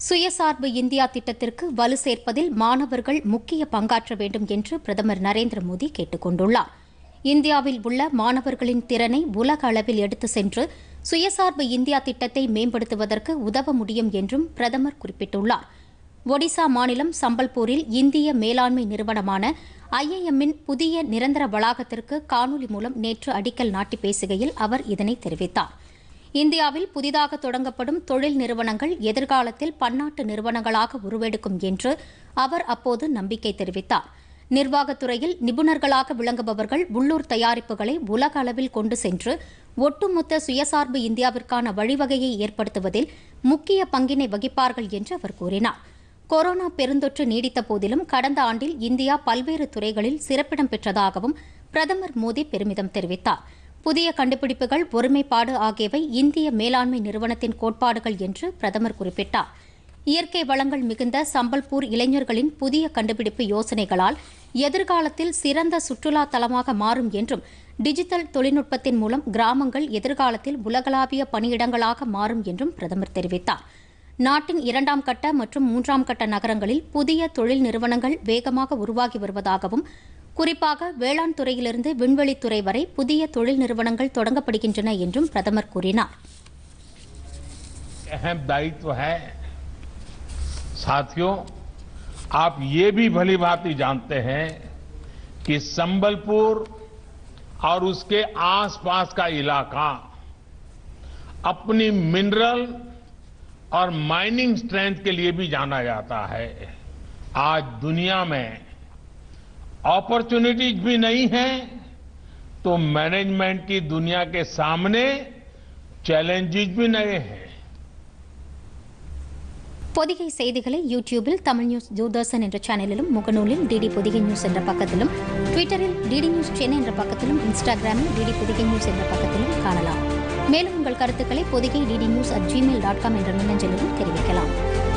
சுயசார்பு இந்தியா திட்டத்திற்கு வலு சேர்ப்பதில் மாணவர்கள் முக்கிய பங்காற்ற வேண்டும் என்று பிரதமர் நரேந்திர மோடி கேட்டுக் கொண்டுள்ளார் இந்தியாவில் உள்ள மாணவர்களின் திறனை உலக அளவில் எடுத்து சென்று சுயசார்பு இந்தியா திட்டத்தை மேம்படுத்துவதற்கு உதவ முடியும் என்றும் பிரதமர் குறிப்பிட்டுள்ளார் ஒடிசா மாநிலம் சம்பல்பூரில் இந்திய மேலாண்மை நிறுவனமான ஐஐஎம்மின் புதிய நிரந்தர வளாகத்திற்கு காணொலி மூலம் நேற்று அடிக்கல் நாட்டி பேசுகையில் அவர் இதனை தெரிவித்தார் இந்தியாவில் புதிதாக தொடங்கப்படும் தொழில் நிறுவனங்கள் எதிர்காலத்தில் பன்னாட்டு நிறுவனங்களாக உருவெடுக்கும் என்று அவர் அப்போது நம்பிக்கை தெரிவித்தார் நிர்வாகத்துறையில் நிபுணர்களாக விளங்குபவர்கள் உள்ளூர் தயாரிப்புகளை உலக அளவில் கொண்டு சென்று ஒட்டுமொத்த சுயசார்பு இந்தியாவிற்கான வழிவகையை ஏற்படுத்துவதில் முக்கிய பங்கினை வகிப்பார்கள் என்று அவர் கூறினார் கொரோனா பெருந்தொற்று நீடித்த போதிலும் கடந்த ஆண்டில் இந்தியா பல்வேறு துறைகளில் சிறப்பிடம் பெற்றதாகவும் பிரதமர் மோடி பெருமிதம் தெரிவித்தார் புதிய கண்டுபிடிப்புகள் ஒருமைப்பாடு ஆகியவை இந்திய மேலாண்மை நிறுவனத்தின் கோட்பாடுகள் என்று பிரதமர் குறிப்பிட்டார் இயற்கை வளங்கள் மிகுந்த சம்பல்பூர் இளைஞர்களின் புதிய கண்டுபிடிப்பு யோசனைகளால் எதிர்காலத்தில் சிறந்த சுற்றுலா தலமாக மாறும் என்றும் டிஜிட்டல் தொழில்நுட்பத்தின் மூலம் கிராமங்கள் எதிர்காலத்தில் உலகளாவிய பணியிடங்களாக மாறும் என்றும் பிரதமர் தெரிவித்தார் நாட்டின் இரண்டாம் கட்ட மற்றும் மூன்றாம் கட்ட நகரங்களில் புதிய தொழில் நிறுவனங்கள் வேகமாக உருவாகி வருவதாகவும் குறிப்பாக வேளாண் துறையிலிருந்து விண்வெளித்துறை வரை புதிய தொழில் நிறுவனங்கள் தொடங்கப்படுகின்றன என்றும் பிரதமர் கூறினார் अहम दायित्व है साथियों आप ये भी भली भांति जानते हैं कि संबलपुर और उसके आसपास का इलाका अपनी मिनरल और माइनिंग स्ट्रेंथ के लिए भी जाना जाता है आज दुनिया में अपॉर्चुनिटीज भी नहीं है तो मैनेजमेंट की दुनिया के सामने चैलेंजेस भी नए हैं பொதிகை செய்திகளை யூடியூபில் தமிழ் நியூஸ் தூர்தர்ஷன் என்ற சேனலிலும் முகநூலில் டிடி பொதிகை நியூஸ் என்ற பக்கத்திலும் ட்விட்டரில் டிடி நியூஸ் சென்னை என்ற பக்கத்திலும் இன்ஸ்டாகிராமில் டிடி பொதிகை நியூஸ் என்ற பக்கத்திலும் காணலாம் மேலும் உங்கள் கருத்துக்களை Podhigai DD news at Gmail dot com என்ற மின்னஞ்சலிலும் தெரிவிக்கலாம்